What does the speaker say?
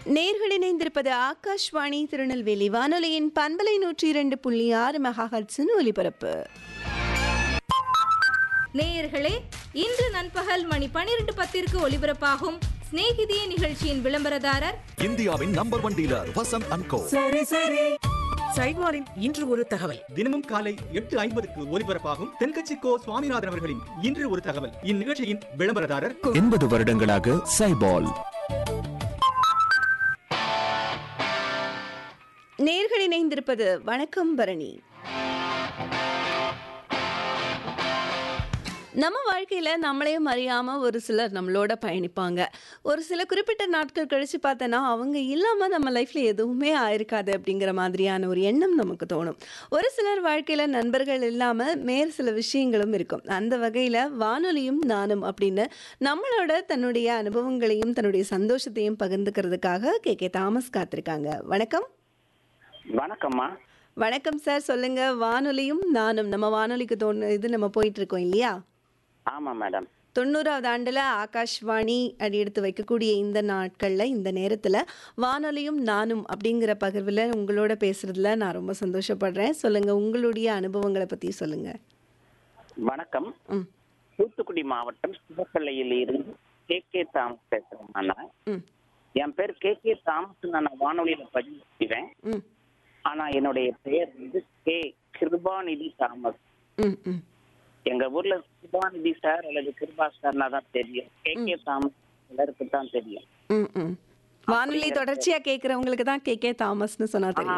நேர்கள் இணைந்திருப்பது ஆகாஷ்வாணி திருநெல்வேலி வானொலியின் பண்பலை நூற்றி இரண்டு புள்ளி ஆறு மெகாஹர்ட்ஸின் ஒலிபரப்பு நேயர்களே இன்று நண்பகல் மணி பனிரெண்டு பத்திற்கு ஒலிபரப்பாகும் சிநேகிதியே நிகழ்ச்சியின் விளம்பரதாரர் இந்தியாவின் number one dealer Vasanth and co சைவாரின் இன்று ஒரு தகவல் தினமும் காலை எட்டு ஐம்பதுக்கு ஒலிபரப்பாகும் தென்கட்சி கோ சுவாமிநாதன் அவர்களின் இன்று ஒரு தகவல் இந்நிகழ்ச்சியின் விளம்பரதாரர் எண்பது வருடங்களாக சைபால் நேர்கள் இணைந்திருப்பது வணக்கம் பரணி நம்ம வாழ்க்கையில் நம்மளையும் அறியாமல் ஒரு சிலர் நம்மளோட பயணிப்பாங்க ஒரு சில குறிப்பிட்ட நாட்கள் கழித்து பார்த்தோன்னா அவங்க இல்லாமல் நம்ம லைஃப்பில் எதுவுமே ஆயிருக்காது அப்படிங்கிற மாதிரியான ஒரு எண்ணம் நமக்கு தோணும் ஒரு சிலர் வாழ்க்கையில் நண்பர்கள் இல்லாமல் மேல் சில விஷயங்களும் இருக்கும் அந்த வகையில் வானொலியும் நானும் அப்படின்னு நம்மளோட தன்னுடைய அனுபவங்களையும் தன்னுடைய சந்தோஷத்தையும் பகிர்ந்துக்கிறதுக்காக கே கே தாமஸ் காத்திருக்காங்க வணக்கம் வணக்கம்மா வணக்கம் சார் சொல்லுங்க வானொலியும் நானும் நம்ம வானொலிக்கு தோணு இது நம்ம போயிட்டு இருக்கோம் இல்லையா ஆமா மேடம் தொண்ணூறாவது ஆண்டில் ஆகாஷ்வாணி அடி எடுத்து வைக்கக்கூடிய இந்த நாட்களில் இந்த நேரத்தில் வானொலியும் நானும் அப்படிங்கிற பகிர்வில் உங்களோட பேசுறதுல நான் ரொம்ப சந்தோஷப்படுறேன் சொல்லுங்க உங்களுடைய அனுபவங்களை பற்றி சொல்லுங்க வணக்கம் ம் தூத்துக்குடி மாவட்டம் சிவப்பள்ளியில் இருந்து கே கே தாமஸ் பேசுறேன் நான் ம் என் பேர் கே கே தாமஸ் நான் வானொலியில பதிவு செய்வேன் ம் ஆனா என்னுடைய பெயர் வந்து கே கிருபாநிதி தாமஸ் ம் ம் எங்க ஊர்ல கிருபாநிதி சார் அல்லது கிருபா சார்னா தான் தெரியும் கே கே தாமஸ் எல்லாருக்கு தான் தெரியும் ம் ம் வானொலி தொடர்ச்சியாக கேட்குறவங்களுக்கு தான் கே கே தாமஸ்னு சொன்னா தெரியும்